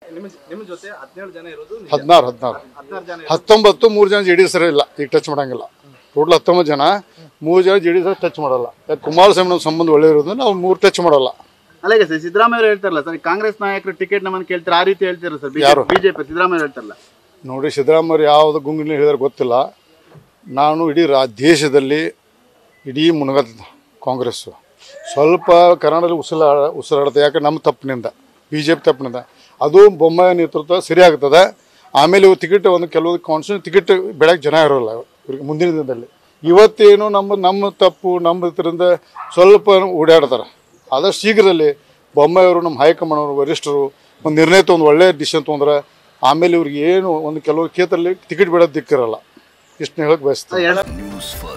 ನಿಮ್ಮ ನಿಮ್ಮ ಜೊತೆ ಹದಿನೇಳು ಜನ ಇರೋದು ನಿಜ. ಹದಿನಾರು ಹದಿನಾರು ಹದಿನಾರು ಜನ ಇರೋದು ಹತ್ತೊಂಬತ್ತು ಮೂರು ಜನ ಜೆ ಡಿ ಎಸ್ ಇಲ್ಲ ಈಗ ಟಚ್ ಮಾಡಂಗಿಲ್ಲ ಟೋಟಲ್ ಹತ್ತೊಂಬತ್ತು ಜನ ಮೂರು ಜನ ಜೆ ಡಿ ಎಸ್ ಟಚ್ ಮಾಡಲ್ಲ ಯಾಕೆ ಕುಮಾರಸ್ವಾಮಿ ನಮ್ಮ ಸಂಬಂಧ ಒಳ್ಳೆ ಇರೋದ್ರಿಂದ ನಾವು ಮೂರು ಟಚ್ ಮಾಡಲ್ಲ ಅಲ್ಲ ಸರ್ ಸಿದ್ದರಾಮಯ್ಯ ಅವರು ಹೇಳ್ತಾರಲ್ಲ ಸರ್ ಕಾಂಗ್ರೆಸ್ ನಾಯಕರು ಟಿಕೆಟ್ ನಮ್ಮನ್ನು ಕೇಳ್ತಾರೆ ಆ ರೀತಿ ಹೇಳ್ತಾರೆ ಸರ್ ಯಾರು? ಬಿಜೆಪಿ ಸಿದ್ದರಾಮಯ್ಯ ಹೇಳ್ತಾರಲ್ಲ ನೋಡಿ ಸಿದ್ದರಾಮಯ್ಯ ಯಾವುದು ಗುಂಗಿನ ಹೇಳಿದ್ರೆ ಗೊತ್ತಿಲ್ಲ ನಾನು ಇಡೀ ರಾ ದೇಶದಲ್ಲಿ ಇಡೀ ಮುನಗದ ಕಾಂಗ್ರೆಸ್ಸು ಸ್ವಲ್ಪ ಕನ್ನಡದಲ್ಲಿ ಉಸಿರಾಡ ಉಸಿರಾಡುತ್ತೆ ಯಾಕೆ ನಮ್ಮ ತಪ್ಪಿನಿಂದ ಬಿ ಜೆ ಪಿ ತಪ್ಪಿನಿಂದ ಅದು ಬೊಮ್ಮಾಯಿ ನೇತೃತ್ವ ಸರಿ ಆಗ್ತದೆ ಆಮೇಲೆ ಇವು ಟಿಕೆಟ್ ಒಂದು ಕೆಲವು ಕಾನ್ಸ್ಟಿಟ್ಯೂನ್ ಟಿಕೆಟ್ ಬೆಳಗ್ಗೆ ಜನ ಇರೋಲ್ಲ ಇವ್ರಿಗೆ ಮುಂದಿನ ದಿನದಲ್ಲಿ ಇವತ್ತೇನು ನಮ್ಮ ನಮ್ಮ ತಪ್ಪು ನಮ್ಮ ಇದರಿಂದ ಸ್ವಲ್ಪ ಓಡಾಡ್ತಾರೆ ಆದಷ್ಟು ಶೀಘ್ರದಲ್ಲಿ ಬೊಮ್ಮಾಯಿಯವರು ನಮ್ಮ ಹೈಕಮಾಂಡ್ ಅವರು ವರಿಷ್ಠರು ಒಂದು ನಿರ್ಣಯ ತೊಗೊಂಡು ಒಳ್ಳೆಯ ಡಿಸಿಷನ್ ತೊಗೊಂಡ್ರೆ ಆಮೇಲೆ ಇವ್ರಿಗೆ ಏನು ಒಂದು ಕೆಲವು ಕ್ಷೇತ್ರದಲ್ಲಿ ಟಿಕೆಟ್ ಬಿಡೋದು ದಿಕ್ಕಿರಲ್ಲ ಇಷ್ಟನ್ನ ಹೇಳಕ್ ಬಯಸ್ತೀನಿ ಎರಡು ನ್ಯೂಸ್ ಫಸ್ಟ್